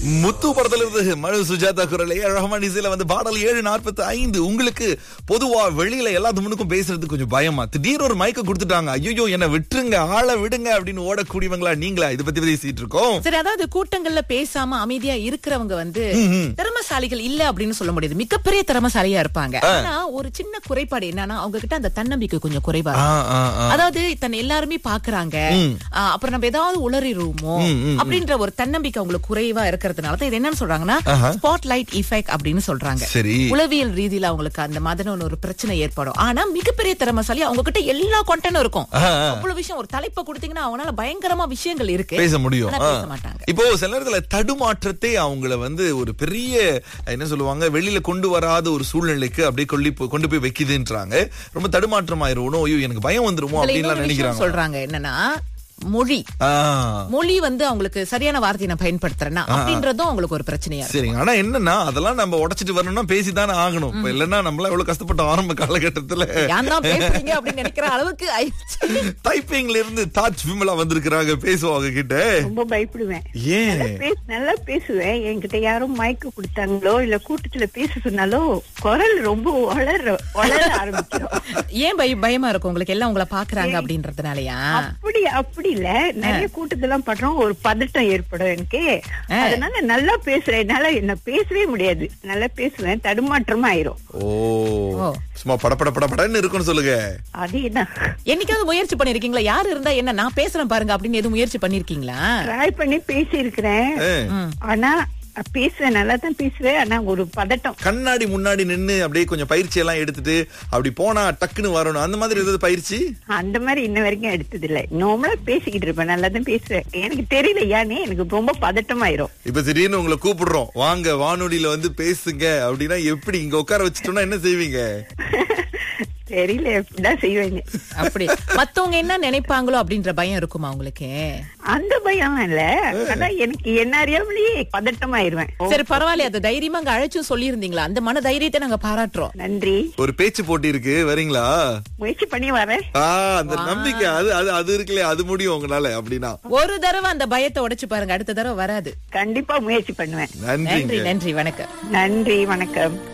முத்து படத்துல இருந்து மனு சுஜாதா குரல் ஏ ரஹ்மான் இசையில வந்து பாடல் ஏழு நாற்பத்தி ஐந்து உங்களுக்கு பொதுவா வெளியில எல்லாத்து முன்னுக்கும் பேசுறது கொஞ்சம் பயமா திடீர் ஒரு மயக்க கொடுத்துட்டாங்க ஐயோ என்ன விட்டுருங்க ஆள விடுங்க அப்படின்னு ஓடக்கூடியவங்களா நீங்களா இதை பத்தி பேசிட்டு இருக்கோம் சரி அதாவது கூட்டங்கள்ல பேசாம அமைதியா இருக்கிறவங்க வந்து திறமசாலிகள் இல்ல அப்படின்னு சொல்ல முடியாது மிகப்பெரிய திறமசாலியா இருப்பாங்க ஆனா ஒரு சின்ன குறைபாடு என்னன்னா அவங்க கிட்ட அந்த தன்னம்பிக்கை கொஞ்சம் குறைவா ஆ, இருக்கும். ஆ, ஆ. அதாவது தன்னை எல்லாருமே பாக்குறாங்க ஆ, அப்புறம் நம்ம ஏதாவது உளறிடுவோமோ அப்படின்ற ஒரு தன்னம்பிக்கை அவங்களுக்கு குறைவா இருக்கிறதுனால தான் இது என்னன்னு சொல்றாங்கன்னா ஸ்பாட் லைட் இஃபெக்ட் அப்படின்னு சொல்றாங்க சரி உளவியல் ரீதியில அவங்களுக்கு அந்த மாதிரி ஒரு பிரச்சனை ஏற்படும் ஆனா மிகப்பெரிய திறமசாலி அவங்க கிட்ட எல்லா கொண்டனும் இருக்கும் ஆ, ஆ. அவ்வளவு விஷயம் ஒரு தலைப்பை கொடுத்தீங்கன்னா அவங்களால பயங்கரமா விஷயங்கள் இருக்கு பேச முடியும் ஆனா ஆ. பேச மாட்டாங்க இப்போ சில நேரத்துல தடுமாற்றத்தை அவங்கள வந்து ஒரு பெரிய என்ன சொல்லுவாங்க வெளியில கொண்டு வராத ஒரு சூழ்நிலைக்கு அப்படியே கொள்ளி போ- கொண்டு போய் வைக்குதுன்றாங்க ரொம்ப தடுமாற்றம் ஆயிருவோம் ஐயோ எனக்கு பயம் வந்துருமோ இதுல அப்படின்லாம் இன்னொரு விஷயம் நினைக்கிறாங்க சொல்றாங்க என்னன்னா மொழி ஆ. மொழி வந்து அவங்களுக்கு சரியான வார்த்தையை நான் பயன்படுத்துறேன்னா அப்படின்றதும் அவங்களுக்கு ஒரு பிரச்சனையா இருக்கு சரிங்க ஆனா என்னன்னா அதெல்லாம் நம்ம உடைச்சிட்டு வரணும்னா பேசிதானே ஆகணும் இப்ப இல்லன்னா நம்மள எவ்வளவு கஷ்டப்பட்டோம் ஆரம்ப காலகட்டத்துல ஏன் தான் பேசுறீங்க அப்படின்னு நினைக்கிற அளவுக்கு ஆயிடுச்சு. டைப்பிங்ல இருந்து தாஜ் விமலா வந்திருக்கிறாங்க பேசுவாங்க கிட்ட ரொம்ப பயப்படுவேன் ஏன் பேச- நல்லா பேசுவேன் என்கிட்ட யாரும் மயக்க கொடுத்தாங்களோ இல்ல கூட்டத்துல பேச சொன்னாலோ குரல் ரொம்ப வளர வளர ஆரம்பிச்சிடும் ஏன் பய பயமா இருக்கும் உங்களுக்கு எல்லாம் உங்களை பாக்குறாங்க அப்படின்றதுனாலயா அப்படி அப்படி இல்ல நிறைய கூட்டத்தெல்லாம் படுறோம் ஒரு பதட்டம் ஏற்படும் எனக்கு அதனால நல்லா பேசுறேன் என்னால என்ன பேசவே முடியாது நல்லா பேசுவேன் தடுமாற்றமா ஆயிரும் ஓ ஓ. சும்மா படபட படபடன்னு இருக்குன்னு சொல்லுங்க அதேதான் என்னைக்காவது முயற்சி பண்ணிருக்கீங்களா யாரு இருந்தா என்ன நான் பேசுறேன் பாருங்க அப்படின்னு எதுவும் முயற்சி பண்ணிருக்கீங்களா ட்ரை பண்ணி பேசி இருக்கிறேன் ஏ, ஆனா பேசுவேன் நல்லா தான் பேசுவேன் ஆனா ஒரு பதட்டம் கண்ணாடி முன்னாடி நின்னு அப்படியே கொஞ்சம் பயிற்சி எல்லாம் எடுத்துட்டு அப்படி போனா டக்குன்னு வரணும் அந்த மாதிரி ஏதாவது பயிற்சி அந்த மாதிரி இன்ன வரைக்கும் எடுத்தது இல்ல நார்மலா பேசிக்கிட்டு இருப்பேன் நல்லா தான் பேசுவேன் எனக்கு தெரியல ஏன்னு எனக்கு ரொம்ப பதட்டமாயிரும் இப்ப திடீர்னு உங்களை கூப்பிடுறோம் வாங்க வானொலியில வந்து பேசுங்க அப்படின்னா எப்படி இங்க உட்கார வச்சுட்டோம்னா என்ன செய்வீங்க தெரியல எப்படிதான் செய்வேங்க அப்படி மத்தவங்க என்ன நினைப்பாங்களோ அப்படின்ற பயம் இருக்குமா உங்களுக்கு அந்த பயம் இல்ல ஆனா எனக்கு என்ன அறியாமலேயே பதட்டமாயிருவேன் ஓ, சரி பரவாயில்ல அது தைரியமா அங்க அழைச்சும் சொல்லியிருந்தீங்களா அந்த மன தைரியத்தை நாங்க பாராட்டுறோம் நன்றி ஒரு பேச்சு போட்டி இருக்கு வரீங்களா முயற்சி பண்ணி வரேன் ஆ அந்த நம்பிக்கை அது அது அது இருக்குல்லையா அது முடியும் உங்களால அப்படின்னா ஒரு தடவை அந்த பயத்தை உடைச்சு பாருங்க அடுத்த தடவை வராது கண்டிப்பா முயற்சி பண்ணுவேன் நன்றிங்க நன்றி நன்றி வணக்கம் நன்றி வணக்கம்